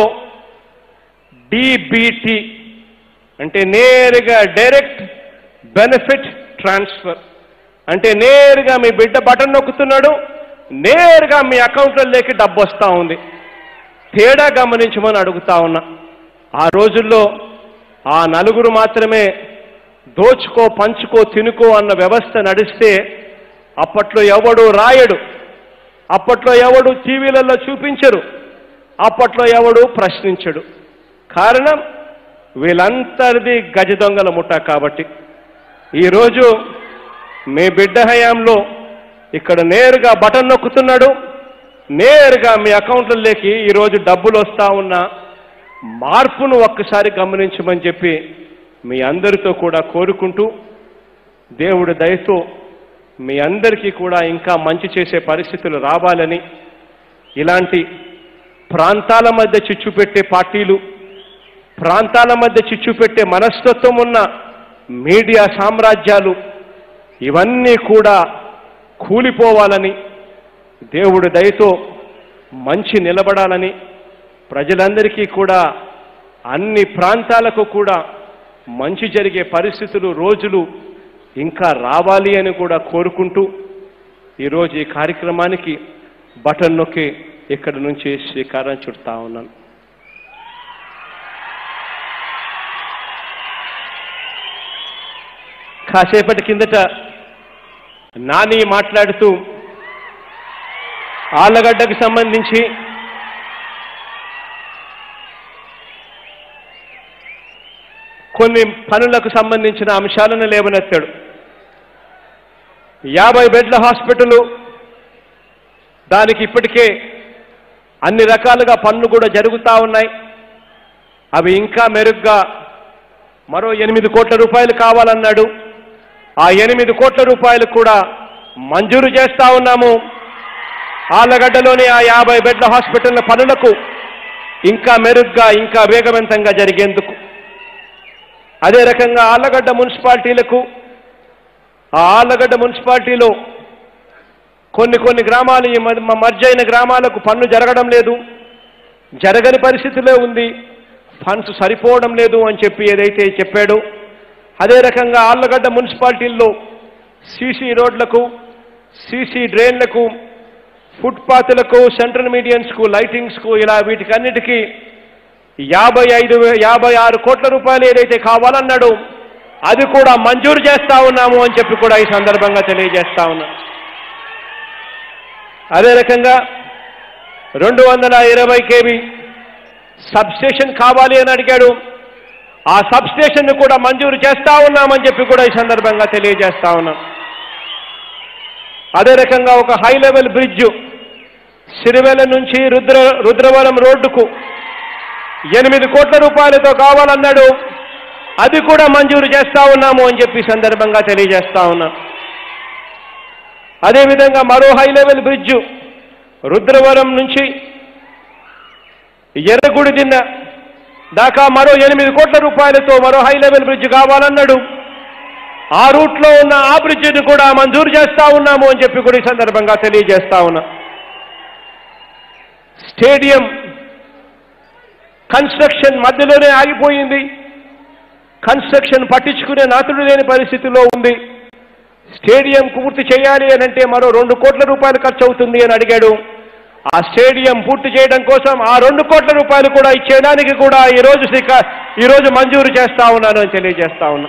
డిబిటి అంటే నేరుగా డైరెక్ట్ బెనిఫిట్ ట్రాన్స్ఫర్ అంటే నేరుగా మీ బిడ్డ బటన్ నొక్కుతున్నాడు నేరుగా మీ అకౌంట్లలోకి డబ్బు వస్తూ ఉంది తేడా గమనించమని అడుగుతా ఉన్నా ఆ రోజుల్లో ఆ నలుగురు మాత్రమే దోచుకో పంచుకో తినుకో అన్న వ్యవస్థ నడిస్తే అప్పట్లో ఎవడు రాయడు అప్పట్లో ఎవడు టీవీలలో చూపించరు అప్పట్లో ఎవడు ప్రశ్నించడు కారణం వీళ్ళంతరిది గజ దొంగల ముఠ కాబట్టి ఈరోజు మీ బిడ్డ హయాంలో ఇక్కడ నేరుగా బటన్ నొక్కుతున్నాడు నేరుగా మీ అకౌంట్లలోకి ఈరోజు డబ్బులు వస్తా ఉన్న మార్పును ఒక్కసారి గమనించమని చెప్పి మీ అందరితో కూడా కోరుకుంటూ దేవుడి దయతో మీ అందరికీ కూడా ఇంకా మంచి చేసే పరిస్థితులు రావాలని ఇలాంటి ప్రాంతాల మధ్య చిచ్చు పెట్టే పార్టీలు ప్రాంతాల మధ్య చిచ్చు పెట్టే మనస్తత్వం ఉన్న మీడియా సామ్రాజ్యాలు ఇవన్నీ కూడా కూలిపోవాలని దేవుడి దయతో మంచి నిలబడాలని ప్రజలందరికీ కూడా అన్ని ప్రాంతాలకు కూడా మంచి జరిగే పరిస్థితులు రోజులు ఇంకా రావాలి అని కూడా కోరుకుంటూ ఈరోజు ఈ కార్యక్రమానికి బటన్ నొక్కి ఇక్కడి నుంచి శ్రీకారం చుడతా ఉన్నాను కాసేపటి కిందట నాని మాట్లాడుతూ ఆళ్ళగడ్డకు సంబంధించి కొన్ని పనులకు సంబంధించిన అంశాలను లేవనెత్తాడు యాభై బెడ్ల హాస్పిటల్ దానికి ఇప్పటికే అన్ని రకాలుగా పనులు కూడా జరుగుతూ ఉన్నాయి అవి ఇంకా మెరుగ్గా మరో ఎనిమిది కోట్ల రూపాయలు కావాలన్నాడు ఆ ఎనిమిది కోట్ల రూపాయలు కూడా మంజూరు చేస్తా ఉన్నాము ఆళ్ళగడ్డలోని ఆ యాభై బెడ్ల హాస్పిటల్ పనులకు ఇంకా మెరుగ్గా ఇంకా వేగవంతంగా జరిగేందుకు అదే రకంగా ఆళ్ళగడ్డ మున్సిపాలిటీలకు ఆ ఆళ్ళగడ్డ మున్సిపాలిటీలో కొన్ని కొన్ని గ్రామాలు ఈ మ- మ- మర్జ్ అయిన గ్రామాలకు పన్ను జరగడం లేదు జరగని పరిస్థితిలో ఉంది ఫండ్స్ సరిపోవడం లేదు అని చెప్పి ఏదైతే చెప్పాడో అదే రకంగా ఆళ్లగడ్డ మున్సిపాలిటీల్లో సీసీ రోడ్లకు సీసీ డ్రైన్లకు ఫుట్పాత్లకు సెంట్రల్ మీడియన్స్కు లైటింగ్స్కు ఇలా వీటికన్నిటికీ యాభై ఐదు వే- యాభై ఆరు కోట్ల రూపాయలు ఏదైతే కావాలన్నాడో అది కూడా మంజూరు చేస్తా ఉన్నాము అని చెప్పి కూడా ఈ సందర్భంగా తెలియజేస్తా ఉన్నా అదే రకంగా రెండు వందల ఇరవై కేవీ సబ్స్టేషన్ కావాలి అని అడిగాడు ఆ సబ్స్టేషన్ కూడా మంజూరు చేస్తా ఉన్నామని చెప్పి కూడా ఈ సందర్భంగా తెలియజేస్తా ఉన్నాం అదే రకంగా ఒక హై లెవెల్ బ్రిడ్జ్ సిరివెల నుంచి రుద్ర రుద్రవరం రోడ్డుకు ఎనిమిది కోట్ల రూపాయలతో కావాలన్నాడు అది కూడా మంజూరు చేస్తా ఉన్నాము అని చెప్పి ఈ సందర్భంగా తెలియజేస్తా ఉన్నాం అదేవిధంగా మరో హై లెవెల్ బ్రిడ్జ్ రుద్రవరం నుంచి ఎర్రగుడి దిన్న దాకా మరో ఎనిమిది కోట్ల రూపాయలతో మరో హై లెవెల్ బ్రిడ్జ్ కావాలన్నాడు ఆ రూట్లో ఉన్న ఆ బ్రిడ్జిని కూడా మంజూరు చేస్తా ఉన్నాము అని చెప్పి కూడా ఈ సందర్భంగా తెలియజేస్తా ఉన్నా స్టేడియం కన్స్ట్రక్షన్ మధ్యలోనే ఆగిపోయింది కన్స్ట్రక్షన్ పట్టించుకునే నాతుడు లేని పరిస్థితిలో ఉంది స్టేడియం పూర్తి చేయాలి అని అంటే మరో రెండు కోట్ల రూపాయలు ఖర్చు అవుతుంది అని అడిగాడు ఆ స్టేడియం పూర్తి చేయడం కోసం ఆ రెండు కోట్ల రూపాయలు కూడా ఇచ్చేయడానికి కూడా ఈ రోజు శ్రీకా ఈ రోజు మంజూరు చేస్తా ఉన్నాను అని తెలియజేస్తా ఉన్నా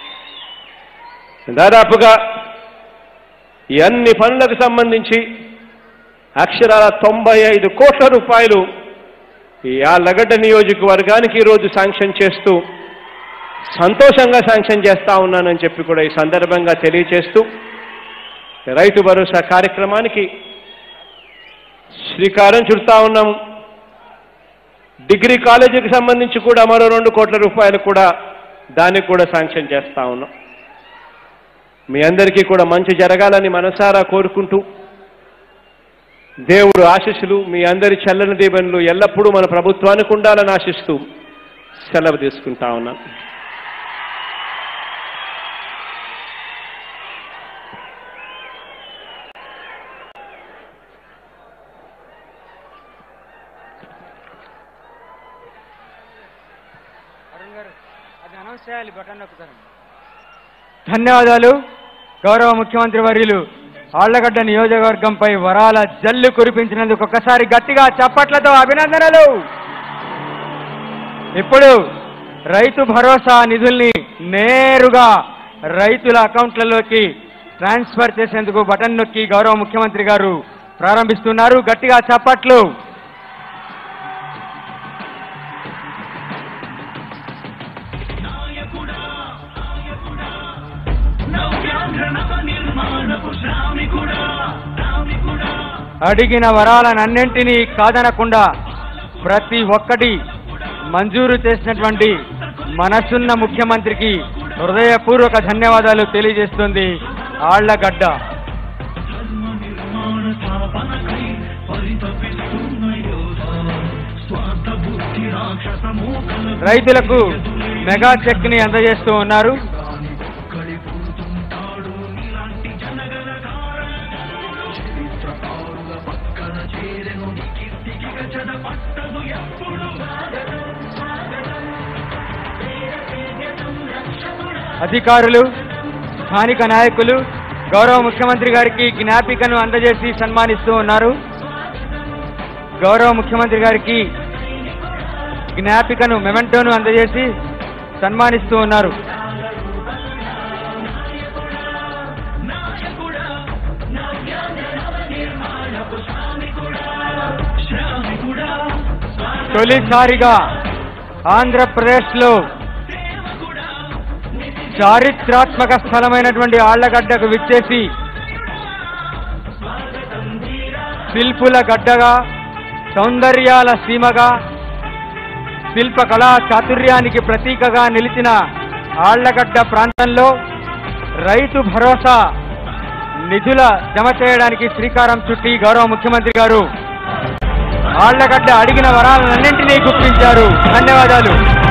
దాదాపుగా ఈ అన్ని పనులకు సంబంధించి అక్షరాల తొంభై ఐదు కోట్ల రూపాయలు ఈ ఆళ్ళగడ్డ నియోజకవర్గానికి ఈరోజు శాంక్షన్ చేస్తూ సంతోషంగా శాంక్షన్ చేస్తా ఉన్నానని చెప్పి కూడా ఈ సందర్భంగా తెలియజేస్తూ రైతు భరోసా కార్యక్రమానికి శ్రీకారం చుడతా ఉన్నాము డిగ్రీ కాలేజీకి సంబంధించి కూడా మరో రెండు కోట్ల రూపాయలు కూడా దానికి కూడా శాంక్షన్ చేస్తా ఉన్నాం మీ అందరికీ కూడా మంచి జరగాలని మనసారా కోరుకుంటూ దేవుడు ఆశీస్సులు మీ అందరి చల్లని దీవెనలు ఎల్లప్పుడూ మన ప్రభుత్వానికి ఉండాలని ఆశిస్తూ సెలవు తీసుకుంటా ఉన్నాం అరుణ్ గారు అది అనౌన్స్ చేయాలి బటన్ నొక్కుతారండి ధన్యవాదాలు గౌరవ ముఖ్యమంత్రి వర్యులు ఆళ్లగడ్డ నియోజకవర్గంపై వరాల జల్లు కురిపించినందుకు ఒక్కసారి గట్టిగా చప్పట్లతో అభినందనలు ఇప్పుడు రైతు భరోసా నిధుల్ని నేరుగా రైతుల అకౌంట్లలోకి ట్రాన్స్ఫర్ చేసేందుకు బటన్ నొక్కి గౌరవ ముఖ్యమంత్రి గారు ప్రారంభిస్తున్నారు గట్టిగా చప్పట్లు అడిగిన వరాలనన్నింటినీ కాదనకుండా ప్రతి ఒక్కటి మంజూరు చేసినటువంటి మనసున్న ముఖ్యమంత్రికి హృదయపూర్వక ధన్యవాదాలు తెలియజేస్తుంది ఆళ్లగడ్డ రైతులకు మెగా చెక్ ని అందజేస్తూ ఉన్నారు అధికారులు స్థానిక నాయకులు గౌరవ ముఖ్యమంత్రి గారికి జ్ఞాపికను అందజేసి సన్మానిస్తూ ఉన్నారు గౌరవ ముఖ్యమంత్రి గారికి జ్ఞాపికను మెమెంటోను అందజేసి సన్మానిస్తూ ఉన్నారు తొలిసారిగా ఆంధ్రప్రదేశ్లో చారిత్రాత్మక స్థలమైనటువంటి ఆళ్లగడ్డకు విచ్చేసి శిల్పుల గడ్డగా సౌందర్యాల సీమగా శిల్ప కళా చాతుర్యానికి ప్రతీకగా నిలిచిన ఆళ్లగడ్డ ప్రాంతంలో రైతు భరోసా నిధుల జమ చేయడానికి శ్రీకారం చుట్టి గౌరవ ముఖ్యమంత్రి గారు ఆళ్లగడ్డ అడిగిన వరాలన్నింటినీ గుర్తించారు ధన్యవాదాలు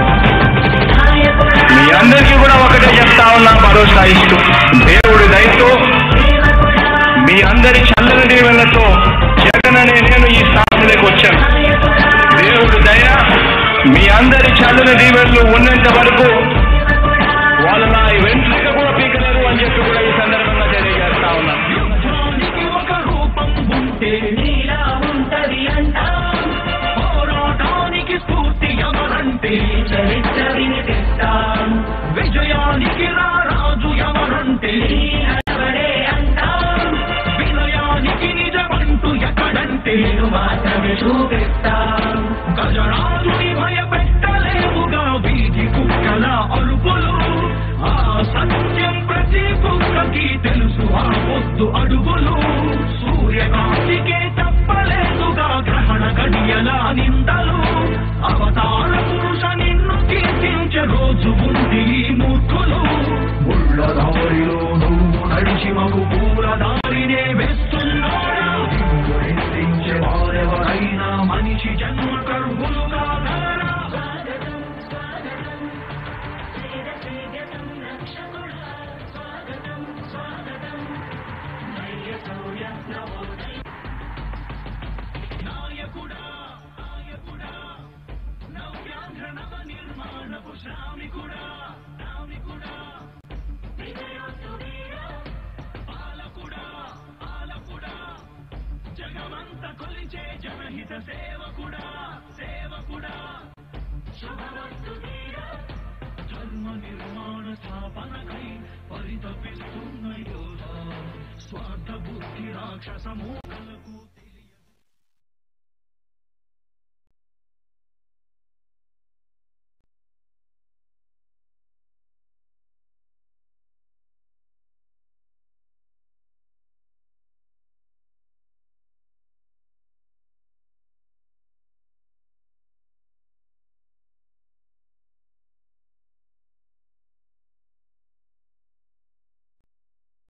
మీ అందరికీ కూడా ఒకటే చెప్తా ఉన్నా భరోసా ఇస్తూ దేవుడి దయతో మీ అందరి చల్లని చల్లని దీవెనలు ఉన్నంత వరకు వాళ్ళు నా వెంట్రుక కూడా పీకలేరు అని చెప్పి కూడా ఈ సందర్భంగా తెలియజేస్తా ఉన్నాను యుద్ధానికి ఒక రూపం ఉంటే నీలా ఉంటది అంటాం పోరాటానికి స్ఫూర్తి ఎవరంటే చరిత్ర వినిపిస్తాం విజయానికి రారాజు ఎవరంటే ఎవడే అంటాం వినయానికి నిజమంటూ ఎక్కడంటే మాత్రమే చూపిస్తాం గజరాజుని భయపెట్టలేవుగా వీధి కుక్కల అరుపులు ఆ సత్యం ప్రతి కుక్కకి తెలుసు ఆ పొద్దు అడుగులు సూర్యకాంతికే తప్పలేదుగా గ్రహణ గడియల నిందలు అవతార పురుష నిన్ను కీర్తించే రోజు ఉంది ఈ మూర్ఖులు ముళ్ళ దారిలో నువ్వు నడిచి మగు పూల దారినే వేస్తున్నాడా నిందించే వారెవరైనా మనిషి జన్మ కర్ములుగా నాయకుడా నాయకుడా నవ్యాంధ్ర నవ నిర్మాణపు శ్రామికుడా శ్రామికుడా పాలకుడా పాలకుడా జగమంత కొలిచే జనహిత సేవకుడా సేవకుడా ధర్మ నిర్మాణ స్థాపనకై పరితపిస్తున్న యోధ స్వార్థ బుద్ధి రాక్షస మూకలకు